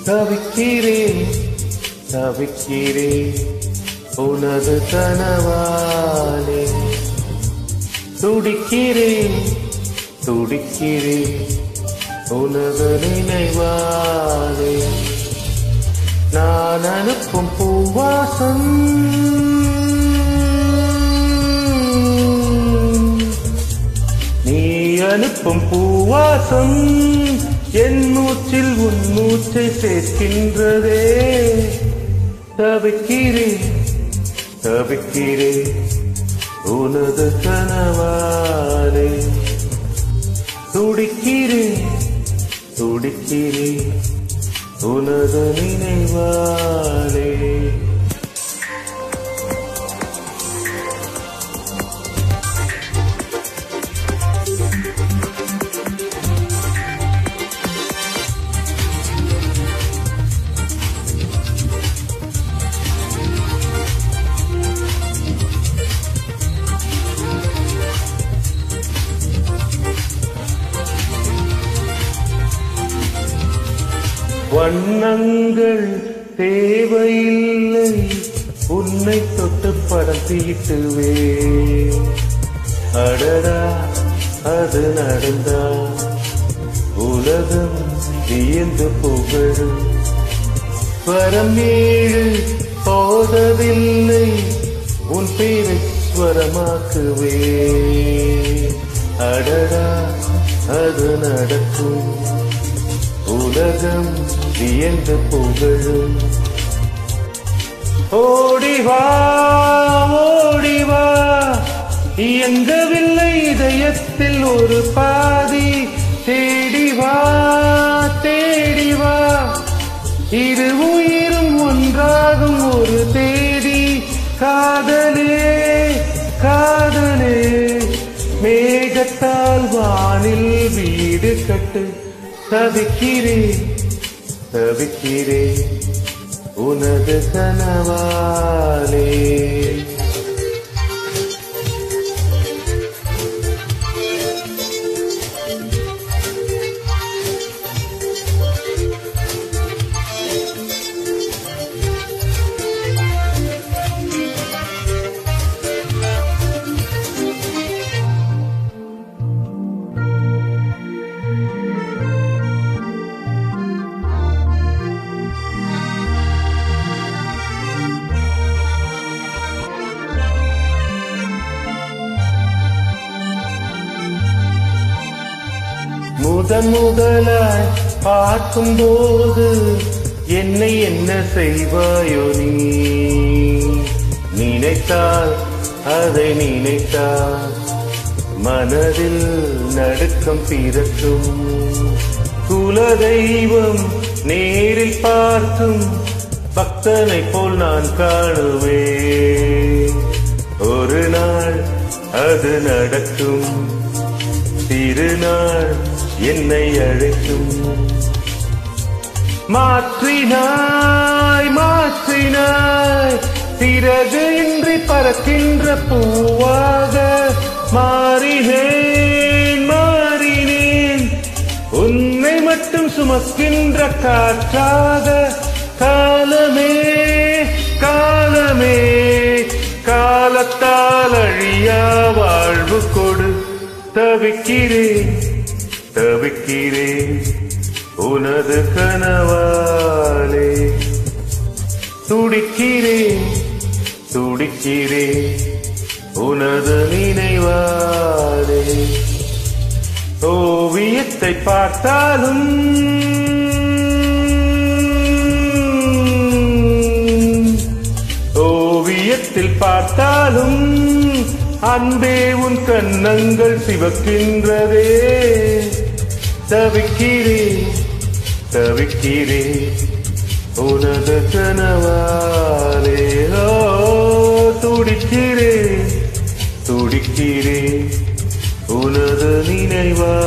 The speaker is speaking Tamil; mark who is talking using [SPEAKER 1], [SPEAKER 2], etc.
[SPEAKER 1] தவிக்கிறேன் தவிக்கிறேன் உனது கனவாலே துடிக்கிறேன் துடிக்கிறேன் உனது நினைவாலே நான் அனுப்பும் பூவாசம் நீ அனுப்பும் பூவாசம் என் மூச்சில் உன் மூச்சை சேர்க்கின்றதே தவிக்கிறேன் தவிக்கிறேன் உனது கனவாலே துடிக்கிறேன் துடிக்கிறேன் உனது நினைவாலே வண்ணங்கள் தேவையில்லை உன்னை தொட்டு படம் தீட்டுவே அடடா அது நடந்தா உலகம் வியந்து புகழும் ஸ்வரம் ஏழு போதவில்லை உன் பேரை ஸ்வரமாக்குவே அடடா அது நடக்கும் உலகம் வியந்து புகழும் ஓடிவா ஓடிவா இயங்கவில்லை இதயத்தில் ஒரு பாதி தேடிவா தேடிவா இரு உயிரும் ஒன்றாகும் ஒரு தேடி காதலே காதலே மேகத்தால் வானில் வீடு கட்டு தவிக்கிறேன் தவிக்கிறேன் உனது கனவாலே முதன் முதலாய் பார்க்கும்போது என்னை என்ன செய்வாயோ நீ நினைத்தால் அதை நினைத்தால் மனதில் நடுக்கம் பிறக்கும் குலதெய்வம் நேரில் பார்க்கும் பக்தனை போல் நான் காணுவேன் ஒரு நாள் அது நடக்கும் திருநாள் என்னை அழைக்கும் மாற்றினாய் மாற்றினாய் சிறகு இன்றி பறக்கின்ற பூவாக மாறினேன் மாறினேன் உன்னை மட்டும் சுமக்கின்ற காற்றாக காலமே காலமே காலத்தால் அழியா வாழ்வு கொடு தவிக்கிறேன் தவிக்கிறேன் உனது கனவாலே துடிக்கிறேன் துடிக்கிறேன் உனது நினைவாலே ஓவியத்தை பார்த்தாலும் ஓவியத்தில் பார்த்தாலும் அன்பே உன் கன்னங்கள் சிவக்கின்றதே தவிக்கிறேன் தவிக்கிறேன் உனது கனவாலே ஓ துடிக்கிறேன் துடிக்கிறேன் உனது நினைவா